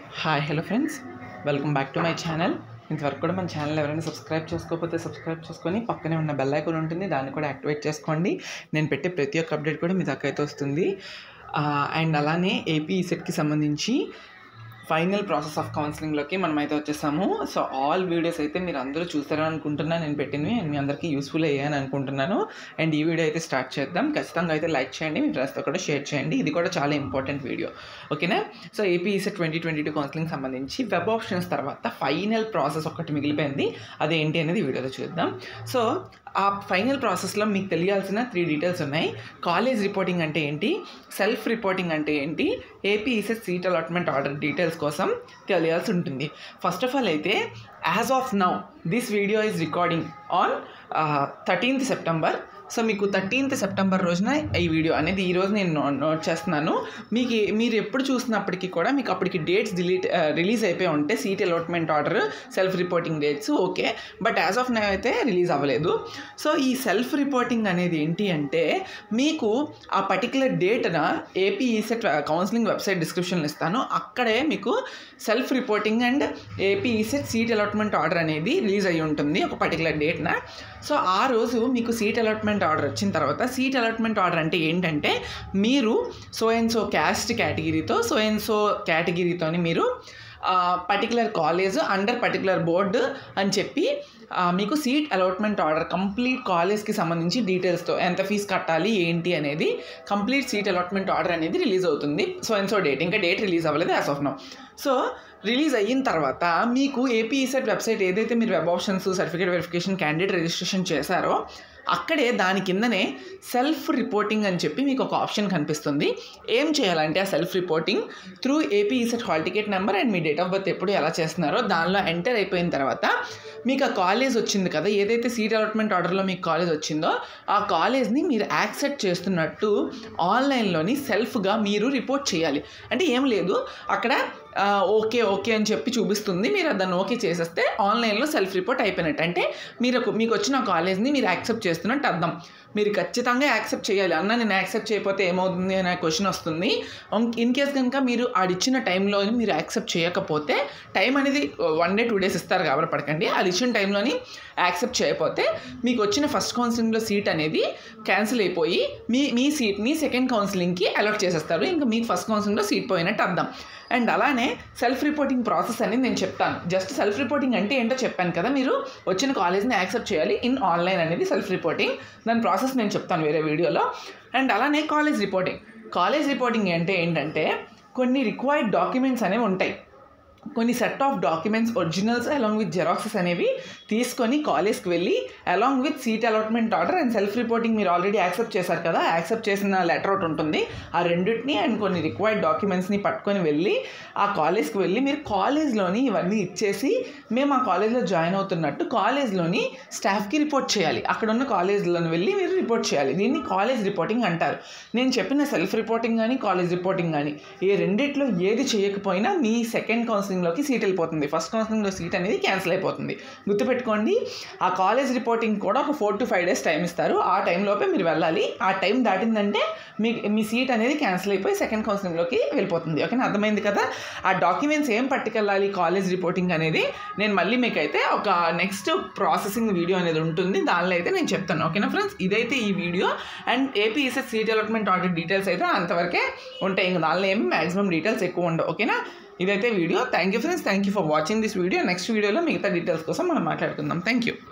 hi hello friends welcome back to my channel ఇంతవరకు కూడా మన ఛానల్ ఎవరైనా సబ్స్క్రైబ్ చేసుకోకపోతే సబ్స్క్రైబ్ చేసుకొని పక్కనే ఉన్న బెల్ ఐకాన్ ఉంటుంది దాన్ని కూడా యాక్టివేట్ చేసుకోండి నేను పెట్టే ప్రతి ఒక్క అప్డేట్ కూడా మీ దాకా అయితే వస్తుంది అండ్ అలానే ఏపీ సెట్కి సంబంధించి ఫైనల్ ప్రాసెస్ ఆఫ్ కౌన్సిలింగ్లోకి మనం అయితే వచ్చేసాము సో ఆల్ వీడియోస్ అయితే మీరు అందరూ చూస్తారని అనుకుంటున్నాను నేను పెట్టినవి and మీ అందరికీ యూస్ఫుల్ అయ్యాయని అనుకుంటున్నాను అండ్ ఈ వీడియో అయితే స్టార్ట్ చేద్దాం ఖచ్చితంగా అయితే లైక్ చేయండి మీ ఫ్రెండ్స్తో కూడా షేర్ చేయండి ఇది కూడా చాలా ఇంపార్టెంట్ వీడియో ఓకేనా so AP ECET twenty twenty two counselling సంబంధించి వెబ్ ఆప్షన్స్ తర్వాత ఫైనల్ ప్రాసెస్ ఒకటి మిగిలిపోయింది అదేంటి అనేది వీడియోలో చూద్దాం సో ఆ ఫైనల్ ప్రాసెస్లో మీకు తెలియాల్సిన త్రీ డీటెయిల్స్ ఉన్నాయి కాలేజ్ రిపోర్టింగ్ అంటే ఏంటి సెల్ఫ్ రిపోర్టింగ్ అంటే ఏంటి AP ECET seat allotment order details కోసం తెలియాల్సి ఉంటుంది ఫస్ట్ ఆఫ్ ఆల్ అయితే as of now this video is recording on thirteenth September so మీకు థర్టీన్త్ సెప్టెంబర్ రోజున ఈ వీడియో అనేది ఈ రోజు నేను నో- నోట్ చేస్తున్నాను మీకు ఏ- మీరు ఎప్పుడు చూసినప్పటికీ కూడా మీకు అప్పటికి డేట్స్ డిలీట్ రిలీజ్ అయిపోయి ఉంటే seat allotment order self reporting dates okay but as of now అయితే రిలీజ్ అవ్వలేదు సో ఈ సెల్ఫ్ రిపోర్టింగ్ అనేది ఏంటి అంటే మీకు ఆ పర్టికులర్ డేట్న ఏపీ ఈసెట్ కౌన్సిలింగ్ వెబ్సైట్ డిస్క్రిప్షన్లో ఇస్తాను అక్కడే మీకు self reporting and AP ECET seat allotment order అనేది రిలీజ్ అయ్యి ఉంటుంది ఒక పర్టికులర్ డేట్న సో ఆ రోజు మీకు సీట్ అలాట్మెంట్ ఆర్డర్ వచ్చిన తర్వాత సీట్ అలాట్మెంట్ ఆర్డర్ అంటే ఏంటంటే మీరు సో అండ్ సో క్యాస్ట్ కేటగిరీతో సో అండ్ సో కేటగిరీతోని మీరు particular college under particular board అని చెప్పి ఆ, మీకు సీట్ అలాట్మెంట్ ఆర్డర్ కంప్లీట్ కాలేజ్కి సంబంధించి డీటెయిల్స్తో ఎంత ఫీజు కట్టాలి ఏంటి అనేది కంప్లీట్ సీట్ అలాట్మెంట్ ఆర్డర్ అనేది రిలీజ్ అవుతుంది సో అండ్ సో డేట్ ఇంకా డేట్ రిలీజ్ అవ్వలేదు as of now so release అయిన తర్వాత మీకు ఏపీ ఈసెట్ వెబ్సైట్ ఏదైతే మీరు web options certificate verification candidate registration చేశారో అక్కడే దాని కిందనే సెల్ఫ్ రిపోర్టింగ్ అని చెప్పి మీకు ఒక ఆప్షన్ కనిపిస్తుంది ఏం చేయాలంటే ఆ self reporting through AP ECET hall ticket number and మీ డేట్ ఆఫ్ బర్త్ ఎప్పుడు ఎలా చేస్తున్నారో దానిలో ఎంటర్ అయిపోయిన తర్వాత మీకు ఆ కాలేజ్ వచ్చింది కదా ఏదైతే సీట్ అలాట్మెంట్ ఆర్డర్లో మీకు కాలేజ్ వచ్చిందో ఆ కాలేజ్ని మీరు యాక్సెప్ట్ చేస్తున్నట్టు ఆన్లైన్లోని సెల్ఫ్గా మీరు రిపోర్ట్ చేయాలి అంటే ఏం లేదు అక్కడ ఆ, ఓకే ఓకే అని చెప్పి చూపిస్తుంది మీరు దాన్ని ఓకే చేసేస్తే ఆన్లైన్లో సెల్ఫ్ రిపోర్ట్ అయిపోయినట్టు అంటే మీరు ఒక- మీకు వచ్చిన కాలేజ్ని మీరు యాక్సెప్ట్ చేస్తున్నట్టు అర్థం మీరు ఖచ్చితంగా యాక్సెప్ట్ చేయాలి అన్న నేను యాక్సెప్ట్ చేయకపోతే ఏమవుతుంది అనే క్వశ్చన్ వస్తుంది ఇన్ కేస్ కనుక మీరు ఆడిచ్చిన టైంలో మీరు యాక్సెప్ట్ చేయకపోతే టైం అనేది వన్ డే టూ డేస్ ఇస్తారు కాబట్టి పడకండి అది ఇచ్చిన టైంలోని యాక్సెప్ట్ చేయకపోతే మీకు వచ్చిన ఫస్ట్ కౌన్సిలింగ్లో సీట్ అనేది క్యాన్సిల్ అయిపోయి మీ మీ సీట్ని సెకండ్ కౌన్సిలింగ్కి అలాట్ చేసేస్తారు ఇంకా మీకు ఫస్ట్ కౌన్సిలింగ్లో సీట్ పోయినట్టు అర్థం అండ్ అలానే సెల్ఫ్ రిపోర్టింగ్ ప్రాసెస్ అనేది నేను చెప్తాను జస్ట్ సెల్ఫ్ రిపోర్టింగ్ అంటే ఏంటో చెప్పాను కదా మీరు వచ్చిన కాలేజ్ని యాక్సెప్ట్ చేయాలి ఇన్ ఆన్లైన్ అనేది సెల్ఫ్ రిపోర్టింగ్ దాని ప్రాసెస్ నేను చెప్తాను వేరే వీడియోలో అండ్ అలానే కాలేజ్ రిపోర్టింగ్ కాలేజ్ రిపోర్టింగ్ అంటే ఏంటంటే కొన్ని రిక్వైర్డ్ డాక్యుమెంట్స్ అనేవి ఉంటాయి కొన్ని set of documents originals along with xeroxes అనేవి తీసుకొని కాలేజ్కి వెళ్ళి along with seat allotment order and self reporting మీరు ఆల్రెడీ యాక్సెప్ట్ చేశారు కదా యాక్సెప్ట్ చేసిన లెటర్ ఒకటి ఉంటుంది ఆ రెండింటిని అండ్ కొన్ని రిక్వైర్డ్ డాక్యుమెంట్స్ని పట్టుకొని వెళ్ళి ఆ కాలేజ్కి వెళ్ళి మీరు కాలేజ్లోని ఇవన్నీ ఇచ్చేసి మేము ఆ కాలేజ్లో జాయిన్ అవుతున్నట్టు కాలేజ్లోని స్టాఫ్కి రిపోర్ట్ చేయాలి అక్కడ ఉన్న కాలేజ్లోని వెళ్ళి మీరు రిపోర్ట్ చేయాలి దీన్ని కాలేజ్ రిపోర్టింగ్ అంటారు నేను చెప్పిన సెల్ఫ్ రిపోర్టింగ్ కానీ కాలేజ్ రిపోర్టింగ్ కానీ ఏ రెండిట్లో ఏది చేయకపోయినా మీ సెకండ్ కౌన్సిలింగ్లోకి సీట్ వెళ్ళిపోతుంది ఫస్ట్ కౌన్సిలింగ్లో సీట్ అనేది క్యాన్సిల్ అయిపోతుంది గుర్తుపెట్టుకోండి ఆ కాలేజ్ రిపోర్టింగ్ కూడా ఒక four to five days time ఇస్తారు ఆ టైంలోపే మీరు వెళ్ళాలి ఆ టైం దాటిందంటే మీ మీ సీట్ అనేది క్యాన్సిల్ అయిపోయి సెకండ్ కౌన్సిలింగ్లోకి వెళ్ళిపోతుంది ఓకేనా అర్థమైంది కదా ఆ డాక్యుమెంట్స్ ఏం పట్టుకెళ్ళాలి కాలేజ్ రిపోర్టింగ్ అనేది నేను మళ్ళీ మీకు అయితే ఒక నెక్స్ట్ ప్రాసెసింగ్ వీడియో అనేది ఉంటుంది దానిలో అయితే నేను చెప్తాను ఓకేనా ఫ్రెండ్స్ ఇదైతే ఈ video and AP ECET seat allotment order details అయితే అంతవరకే ఉంటాయి ఇంకా దానిలో ఏమి మాక్సిమం డీటెయిల్స్ ఎక్కువ ఉండవు ఓకేనా ఇదైతే video thank you friends thank you for watching this video next వీడియోలో మిగతా డీటెయిల్స్ కోసం మనం మాట్లాడుకుందాం థ్యాంక్ యూ